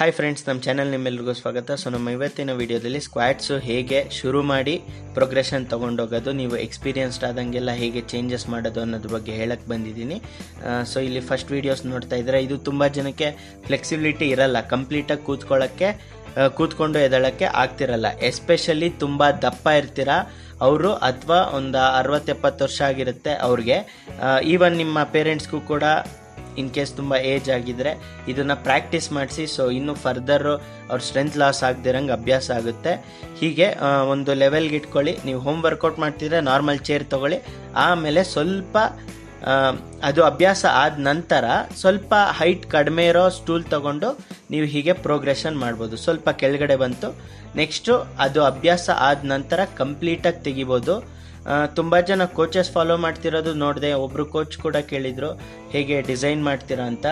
hi friends ನಮ್ಮ channel ನಿಮ್ಮೆಲ್ರಿಗೂ ಸ್ವಾಗತ ಸೊ ನಮ್ಮ ಇವತ್ತಿನ ವಿಡಿಯೋದಲ್ಲಿ ಸ್ಕ್ವಾಟ್ಸು ಹೇಗೆ ಶುರು ಮಾಡಿ ಪ್ರೋಗ್ರೆಷನ್ ತೊಗೊಂಡೋಗೋದು ನೀವು ಎಕ್ಸ್ಪೀರಿಯನ್ಸ್ಡ್ ಆದಂಗೆಲ್ಲ ಹೇಗೆ ಚೇಂಜಸ್ ಮಾಡೋದು ಅನ್ನೋದ್ರ ಬಗ್ಗೆ ಹೇಳಕ್ಕೆ ಬಂದಿದ್ದೀನಿ ಸೊ ಇಲ್ಲಿ ಫಸ್ಟ್ ವೀಡಿಯೋಸ್ ನೋಡ್ತಾ ಇದ್ದಾರೆ ಇದು ತುಂಬ ಜನಕ್ಕೆ ಫ್ಲೆಕ್ಸಿಬಿಲಿಟಿ ಇರಲ್ಲ ಕಂಪ್ಲೀಟಾಗಿ ಕೂತ್ಕೊಳ್ಳೋಕ್ಕೆ ಆ, ಕೂತ್ಕೊಂಡು ಎದಳಕ್ಕೆ ಆಗ್ತಿರಲ್ಲ ಎಸ್ಪೆಷಲಿ ತುಂಬ ದಪ್ಪ ಇರ್ತೀರಾ ಅವರು ಅಥವಾ ಒಂದು ಅರವತ್ತೆಪ್ಪತ್ತು ವರ್ಷ ಆಗಿರುತ್ತೆ ಅವ್ರಿಗೆ ಈವನ್ ನಿಮ್ಮ ಪೇರೆಂಟ್ಸ್ಗೂ ಕೂಡ ಇನ್ ಕೇಸ್ ತುಂಬ ಏಜ್ ಆಗಿದ್ರೆ ಇದನ್ನು ಪ್ರಾಕ್ಟೀಸ್ ಮಾಡಿಸಿ ಸೊ ಇನ್ನೂ ಫರ್ದರ್ ಅವ್ರ ಸ್ಟ್ರೆಂತ್ ಲಾಸ್ ಆಗದಿರಂಗೆ ಅಭ್ಯಾಸ ಆಗುತ್ತೆ ಹೀಗೆ ಆ, ಒಂದು ಲೆವೆಲ್ಗೆ ಇಟ್ಕೊಳ್ಳಿ ನೀವು ಹೋಮ್ ವರ್ಕೌಟ್ ಮಾಡ್ತಿದ್ರೆ ನಾರ್ಮಲ್ ಚೇರ್ ತಗೊಳ್ಳಿ ಆಮೇಲೆ ಸ್ವಲ್ಪ ಆ, ಅದು ಅಭ್ಯಾಸ ಆದ ನಂತರ ಸ್ವಲ್ಪ ಹೈಟ್ ಕಡಿಮೆ ಇರೋ ಸ್ಟೂಲ್ ತಗೊಂಡು ನೀವು ಹೀಗೆ ಪ್ರೋಗ್ರೆಷನ್ ಮಾಡ್ಬೋದು ಸ್ವಲ್ಪ ಕೆಳಗಡೆ ಬಂತು ನೆಕ್ಸ್ಟು ಅದು ಅಭ್ಯಾಸ ಆದ ನಂತರ ಕಂಪ್ಲೀಟಾಗಿ ತೆಗಿಬೋದು ಆ, ತುಂಬ ಜನ ಕೋಚಸ್ ಫಾಲೋ ಮಾಡ್ತಿರೋದು ನೋಡಿದೆ ಒಬ್ಬರು ಕೋಚ್ ಕೂಡ ಕೇಳಿದರು ಹೇಗೆ ಡಿಸೈನ್ ಮಾಡ್ತೀರಾ ಅಂತ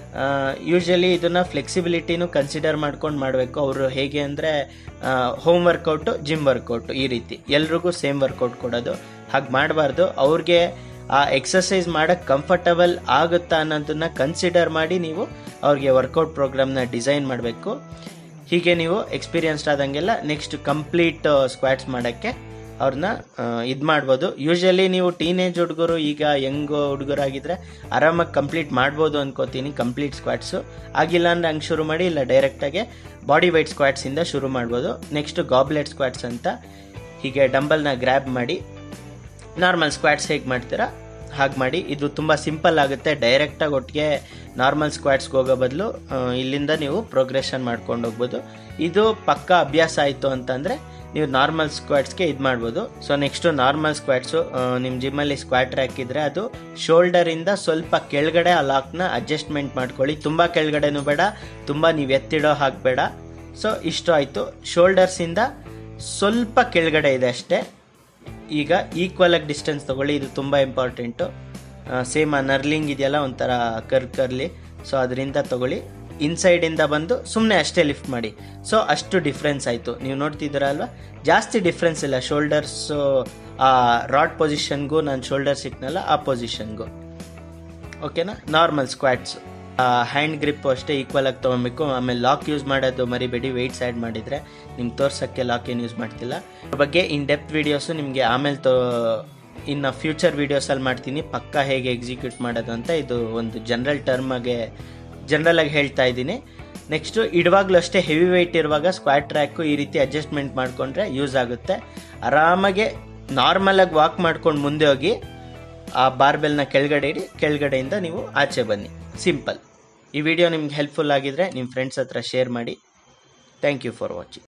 ಯೂಶಲಿ ಇದನ್ನು ಫ್ಲೆಕ್ಸಿಬಿಲಿಟಿನೂ ಕನ್ಸಿಡರ್ ಮಾಡ್ಕೊಂಡು ಮಾಡಬೇಕು ಅವರು ಹೇಗೆ ಅಂದರೆ ಹೋಮ್ ವರ್ಕೌಟು ಜಿಮ್ ವರ್ಕೌಟು ಈ ರೀತಿ ಎಲ್ರಿಗೂ ಸೇಮ್ ವರ್ಕೌಟ್ ಕೊಡೋದು ಹಾಗೆ ಮಾಡಬಾರ್ದು ಅವ್ರಿಗೆ ಆ ಎಕ್ಸಸೈಸ್ ಮಾಡೋಕ್ಕೆ ಕಂಫರ್ಟಬಲ್ ಆಗುತ್ತಾ ಅನ್ನೋದನ್ನ ಕನ್ಸಿಡರ್ ಮಾಡಿ ನೀವು ಅವ್ರಿಗೆ ವರ್ಕೌಟ್ ಪ್ರೋಗ್ರಾಮ್ನ ಡಿಸೈನ್ ಮಾಡಬೇಕು ಹೀಗೆ ನೀವು ಎಕ್ಸ್ಪೀರಿಯನ್ಸ್ಡ್ ಆದಂಗೆಲ್ಲ ನೆಕ್ಸ್ಟ್ ಕಂಪ್ಲೀಟ್ ಸ್ಕ್ವಾಟ್ಸ್ ಮಾಡೋಕ್ಕೆ ಅವ್ರನ್ನ ಇದು ಮಾಡ್ಬೋದು ಯೂಶಲಿ ನೀವು ಟೀನೇಜ್ ಹುಡುಗರು ಈಗ ಯಂಗ್ ಹುಡುಗರಾಗಿದ್ರೆ ಆರಾಮಾಗಿ ಕಂಪ್ಲೀಟ್ ಮಾಡ್ಬೋದು ಅನ್ಕೋತೀನಿ ಕಂಪ್ಲೀಟ್ ಸ್ಕ್ವಾಟ್ಸು ಆಗಿಲ್ಲ ಅಂದ್ರೆ ಹಂಗೆ ಶುರು ಮಾಡಿ ಇಲ್ಲ ಡೈರೆಕ್ಟಾಗಿ ಬಾಡಿ ವೈಟ್ ಸ್ಕ್ವಾಟ್ಸಿಂದ ಶುರು ಮಾಡ್ಬೋದು ನೆಕ್ಸ್ಟ್ ಗಾಬ್ಲೆಟ್ ಸ್ಕ್ವಾಟ್ಸ್ ಅಂತ ಹೀಗೆ ಡಂಬಲ್ನ ಗ್ರ್ಯಾಬ್ ಮಾಡಿ ನಾರ್ಮಲ್ ಸ್ಕ್ವಾಟ್ಸ್ ಹೇಗೆ ಮಾಡ್ತೀರಾ ಹಾಗೆ ಮಾಡಿ ಇದು ತುಂಬ ಸಿಂಪಲ್ ಆಗುತ್ತೆ ಡೈರೆಕ್ಟಾಗಿ ಒಟ್ಟಿಗೆ ನಾರ್ಮಲ್ ಸ್ಕ್ವಾಟ್ಸ್ಗೆ ಹೋಗೋ ಬದಲು ಇಲ್ಲಿಂದ ನೀವು ಪ್ರೋಗ್ರೆಷನ್ ಮಾಡ್ಕೊಂಡು ಹೋಗ್ಬೋದು ಇದು ಪಕ್ಕ ಅಭ್ಯಾಸ ಆಯಿತು ಅಂತಂದರೆ ನೀವು ನಾರ್ಮಲ್ ಸ್ಕ್ವಾಟ್ಸ್ಗೆ ಇದು ಮಾಡ್ಬೋದು ಸೊ ನೆಕ್ಸ್ಟು ನಾರ್ಮಲ್ ಸ್ಕ್ವಾಟ್ಸು ನಿಮ್ಮ ಜಿಮ್ಮಲ್ಲಿ ಸ್ಕ್ವಾಟ್ ರ್ಯಾಕ್ ಇದ್ದರೆ ಅದು ಶೋಲ್ಡರಿಂದ ಸ್ವಲ್ಪ ಕೆಳಗಡೆ ಆ ಲಾಕ್ನ ಅಡ್ಜಸ್ಟ್ಮೆಂಟ್ ಮಾಡ್ಕೊಳ್ಳಿ ತುಂಬ ಕೆಳಗಡೆನೂ ಬೇಡ ತುಂಬ ನೀವು ಎತ್ತಿಡೋ ಹಾಕಬೇಡ ಸೊ ಇಷ್ಟು ಆಯಿತು ಶೋಲ್ಡರ್ಸಿಂದ ಸ್ವಲ್ಪ ಕೆಳಗಡೆ ಇದೆ ಅಷ್ಟೇ ಈಗ ಈಕ್ವಲ್ ಆಗಿ ಡಿಸ್ಟೆನ್ಸ್ ತಗೊಳ್ಳಿ ಇದು ತುಂಬ ಇಂಪಾರ್ಟೆಂಟು ಸೇಮ್ ಆ ನರ್ಲಿಂಗ್ ಇದೆಯಲ್ಲ ಒಂಥರ ಕರ್ ಕರ್ಲಿ ಸೊ ಅದರಿಂದ ತಗೊಳ್ಳಿ ಇನ್ಸೈಡಿಂದ ಬಂದು ಸುಮ್ಮನೆ ಅಷ್ಟೇ ಲಿಫ್ಟ್ ಮಾಡಿ ಸೊ ಅಷ್ಟು ಡಿಫ್ರೆನ್ಸ್ ಆಯಿತು ನೀವು ನೋಡ್ತಿದ್ದೀರ ಅಲ್ವಾ ಜಾಸ್ತಿ ಡಿಫ್ರೆನ್ಸ್ ಇಲ್ಲ ಶೋಲ್ಡರ್ಸು ಆ ರಾಡ್ ಪೊಸಿಷನ್ಗೂ ನಾನು ಶೋಲ್ಡರ್ ಸಿಕ್ನಲ್ಲ ಆ ಪೊಸಿಷನ್ಗೂ ಓಕೆನಾ ನಾರ್ಮಲ್ ಸ್ಕ್ವಾಟ್ಸ್ ಹ್ಯಾಂಡ್ ಗ್ರಿಪ್ ಅಷ್ಟೇ ಈಕ್ವಲ್ ಆಗಿ ತೊಗೊಬೇಕು ಆಮೇಲೆ ಲಾಕ್ ಯೂಸ್ ಮಾಡೋದು ಮರಿಬೇಡಿ ವೆಯ್ಟ್ಸ್ ಆ್ಯಡ್ ಮಾಡಿದರೆ ನಿಮ್ಗೆ ತೋರ್ಸೋಕ್ಕೆ ಲಾಕ್ ಏನು ಯೂಸ್ ಮಾಡ್ತಿಲ್ಲ ಅದ್ರ ಬಗ್ಗೆ ಇನ್ ಡೆಪ್ತ್ ವೀಡಿಯೋಸು ನಿಮಗೆ ಆಮೇಲೆ ತೋ ಇನ್ನು ಫ್ಯೂಚರ್ ವೀಡಿಯೋಸಲ್ಲಿ ಮಾಡ್ತೀನಿ ಪಕ್ಕ ಹೇಗೆ ಎಕ್ಸಿಕ್ಯೂಟ್ ಮಾಡೋದು ಅಂತ ಇದು ಒಂದು ಜನರಲ್ ಟರ್ಮಗೆ ಜನರಲ್ ಆಗಿ ಹೇಳ್ತಾ ಇದ್ದೀನಿ ನೆಕ್ಸ್ಟು ಇಡುವಾಗಲೂ ಅಷ್ಟೇ ಹೆವಿ ವೆಯ್ಟ್ ಇರುವಾಗ ಸ್ಕ್ವಾಟ್ ಟ್ರ್ಯಾಕು ಈ ರೀತಿ ಅಡ್ಜಸ್ಟ್ಮೆಂಟ್ ಮಾಡಿಕೊಂಡ್ರೆ ಯೂಸ್ ಆಗುತ್ತೆ ಆರಾಮಾಗೆ ನಾರ್ಮಲಾಗಿ ವಾಕ್ ಮಾಡ್ಕೊಂಡು ಮುಂದೆ ಹೋಗಿ ಆ ಬಾರ್ಬೆಲ್ನ ಕೆಳಗಡೆ ಇಡಿ ಕೆಳಗಡೆಯಿಂದ ನೀವು ಆಚೆ ಬನ್ನಿ ಸಿಂಪಲ್ ಈ ವಿಡಿಯೋ ನಿಮ್ಗೆ ಹೆಲ್ಪ್ಫುಲ್ ಆಗಿದ್ರೆ ನಿಮ್ಮ ಫ್ರೆಂಡ್ಸ್ ಹತ್ರ ಶೇರ್ ಮಾಡಿ ಥ್ಯಾಂಕ್ ಯು ಫಾರ್ ವಾಚಿಂಗ್